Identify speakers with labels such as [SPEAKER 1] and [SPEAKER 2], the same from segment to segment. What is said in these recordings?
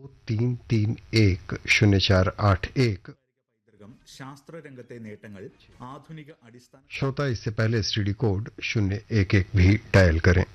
[SPEAKER 1] तीन तीन एक शून्य चार आठ एक
[SPEAKER 2] പൈതൃകം ശാസ്ത്രരംഗത്തെ നേട്ടങ്ങൾ ആധുനിക അടിസ്ഥാന
[SPEAKER 1] श्रोता इससे पहले एसटीडी कोड शून्य एक एक भी डायल करें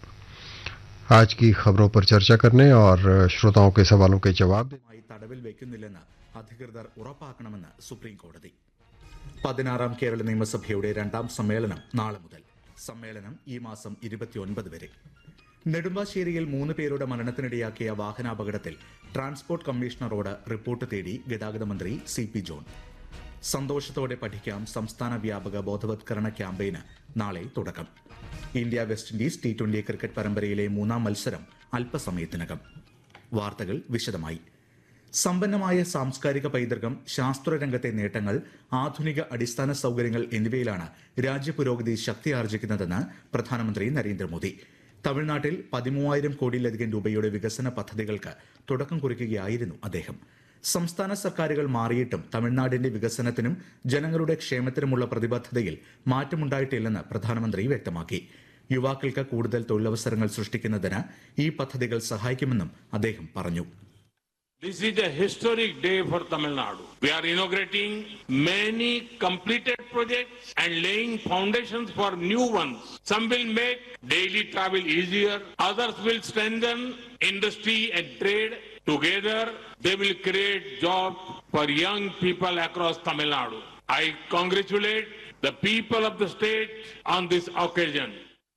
[SPEAKER 1] आज की खबरों पर चर्चा करने और श्रोताओं के सवालों के जवाब देने
[SPEAKER 2] മായി തടവിൽ വെക്കുന്നില്ലെന്ന് അധികൃതർ ഉറപ്പാക്കണമെന്ന് സുപ്രീം കോടതി പതിനാറാം കേരള നിയമസഭയുടെ രണ്ടാം സമ്മേളനം നാളെ മുതൽ സമ്മേളനം ഈ മാസം ഇരുപത്തിയൊൻപത് വരെ നെടുമ്പാശ്ശേരിയിൽ മൂന്ന് പേരുടെ മരണത്തിനിടയാക്കിയ വാഹനാപകടത്തിൽ ട്രാൻസ്പോർട്ട് കമ്മീഷണറോട് റിപ്പോർട്ട് തേടി ഗതാഗത മന്ത്രി സി പി ജോൺ സന്തോഷത്തോടെ പഠിക്കാം സംസ്ഥാന വ്യാപക ബോധവത്കരണ ക്യാമ്പയിന് നാളെ തുടക്കം India West Indies T twenty cricket പരമ്പരയിലെ മൂന്നാം മത്സരം അല്പസമയത്തിനകം വാർത്തകൾ വിശദമായി സമ്പന്നമായ സാംസ്കാരിക പൈതൃകം ശാസ്ത്രരംഗത്തെ നേട്ടങ്ങൾ ആധുനിക അടിസ്ഥാന സൗകര്യങ്ങൾ എന്നിവയിലാണ് രാജ്യപുരോഗതി ശക്തിയാർജിക്കുന്നതെന്ന് പ്രധാനമന്ത്രി നരേന്ദ്രമോദി തമിഴ്നാട്ടിൽ പതിമൂവായിരം കോടിയിലധികം രൂപയുടെ വികസന പദ്ധതികൾക്ക് തുടക്കം കുറിക്കുകയായിരുന്നു അദ്ദേഹം സംസ്ഥാന സർക്കാരുകൾ മാറിയിട്ടും തമിഴ്നാടിന്റെ വികസനത്തിനും ജനങ്ങളുടെ ക്ഷേമത്തിനുമുള്ള പ്രതിബദ്ധതയിൽ മാറ്റമുണ്ടായിട്ടില്ലെന്ന് പ്രധാനമന്ത്രി വ്യക്തമാക്കി യുവാക്കൾക്ക് കൂടുതൽ തൊഴിലവസരങ്ങൾ സൃഷ്ടിക്കുന്നതിന് ഈ പദ്ധതികൾ സഹായിക്കുമെന്നും അദ്ദേഹം പറഞ്ഞു
[SPEAKER 3] This is a historic day for Tamil Nadu. We are inaugurating many completed projects and laying foundations for new ones. Some will make daily travel easier, others will strengthen industry and trade. Together, they will create jobs for young people across Tamil Nadu. I congratulate the people of the state on this occasion.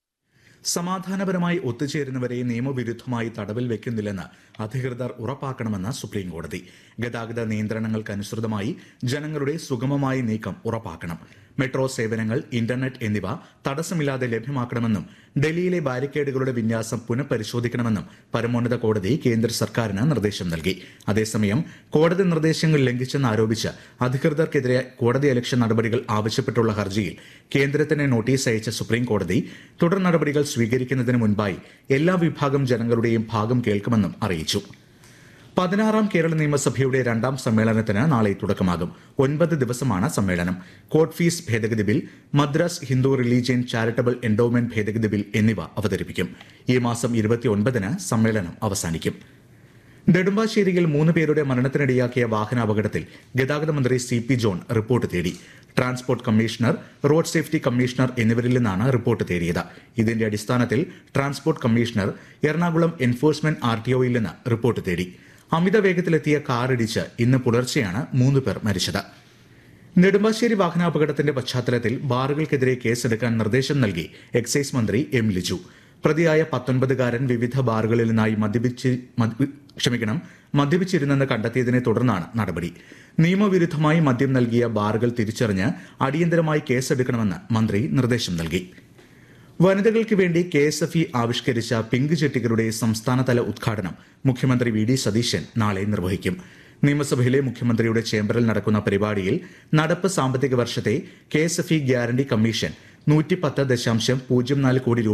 [SPEAKER 2] സമാധാനപരമായി ഒത്തുചേരുന്നവരെ നിയമവിരുദ്ധമായി തടവിൽ വെക്കുന്നില്ലെന്ന് അധികൃതർ ഉറപ്പാക്കണമെന്ന് supreme കോടതി ഗതാഗത നിയന്ത്രണങ്ങൾക്കനുസൃതമായി ജനങ്ങളുടെ സുഗമമായ നീക്കം ഉറപ്പാക്കണം മെട്രോ സേവനങ്ങൾ ഇന്റർനെറ്റ് എന്നിവ തടസ്സമില്ലാതെ ലഭ്യമാക്കണമെന്നും ഡൽഹിയിലെ ബാരിക്കേഡുകളുടെ വിന്യാസം പുനഃപരിശോധിക്കണമെന്നും പരമോന്നത കോടതി കേന്ദ്ര സർക്കാരിന് നിർദ്ദേശം നൽകി അതേസമയം കോടതി നിർദ്ദേശങ്ങൾ ലംഘിച്ചെന്ന് ആരോപിച്ച് അധികൃതർക്കെതിരെ കോടതി അലക്ഷ്യ നടപടികൾ ആവശ്യപ്പെട്ടുള്ള ഹർജിയിൽ കേന്ദ്രത്തിന് നോട്ടീസ് അയച്ച സുപ്രീം കോടതി തുടർ നടപടികൾ സ്വീകരിക്കുന്നതിന് മുൻപായി എല്ലാ വിഭാഗം ജനങ്ങളുടെയും ഭാഗം കേൾക്കുമെന്നും അറിയിച്ചു പതിനാറാം കേരള നിയമസഭയുടെ രണ്ടാം സമ്മേളനത്തിന് നാളെ തുടക്കമാകും ഒൻപത് ദിവസമാണ് സമ്മേളനം കോർട്ട് ഫീസ് ഭേദഗതി bill Madras Hindu religion charitable endowment ഭേദഗതി ബിൽ എന്നിവ അവതരിപ്പിക്കും ഈ മാസം ഇരുപത്തിയൊൻപതിന് സമ്മേളനം അവസാനിക്കും നെടുമ്പാശ്ശേരിയിൽ മൂന്ന് പേരുടെ മരണത്തിനിടയാക്കിയ വാഹനാപകടത്തിൽ ഗതാഗത മന്ത്രി സി പി ജോൺ റിപ്പോർട്ട് തേടി transport commissioner road safety commissioner എന്നിവരിൽ നിന്നാണ് റിപ്പോർട്ട് തേടിയത് ഇതിന്റെ അടിസ്ഥാനത്തിൽ transport commissioner Ernakulam enforcement R T ഒയിൽ നിന്ന് റിപ്പോർട്ട് തേടി അമിത വേഗത്തിലെത്തിയ കാർ ഇടിച്ച് ഇന്ന് പുലർച്ചെയാണ് മൂന്ന് പേർ മരിച്ചത് നെടുമ്പാശ്ശേരി വാഹനാപകടത്തിന്റെ പശ്ചാത്തലത്തിൽ ബാറുകൾക്കെതിരെ കേസെടുക്കാൻ നിർദ്ദേശം നൽകി എക്സൈസ് മന്ത്രി എം ലിജു പ്രതിയായ പത്തൊൻപതുകാരൻ വിവിധ ബാറുകളിൽ നിന്നായി മദ്യപിച്ച് മദ്യ- ക്ഷമിക്കണം മദ്യപിച്ചിരുന്നെന്ന് കണ്ടെത്തിയതിനെ തുടർന്നാണ് നടപടി നിയമവിരുദ്ധമായി മദ്യം നൽകിയ ബാറുകൾ തിരിച്ചറിഞ്ഞ് അടിയന്തരമായി കേസെടുക്കണമെന്ന് മന്ത്രി നിർദ്ദേശം നൽകി വനിതകൾക്ക് വേണ്ടി കെ എസ് എഫ് ഇ ആവിഷ്കരിച്ച പിങ്ക് ചെട്ടികളുടെ സംസ്ഥാനതല ഉദ്ഘാടനം മുഖ്യമന്ത്രി വി ഡി സതീശൻ നാളെ നിർവഹിക്കും നിയമസഭയിലെ മുഖ്യമന്ത്രിയുടെ ചേംബറിൽ നടക്കുന്ന പരിപാടിയിൽ നടപ്പ് സാമ്പത്തിക വർഷത്തെ K S F E guarantee commission നൂറ്റി പത്ത് ദശാംശം പൂജ്യം നാല് കോടി രൂപ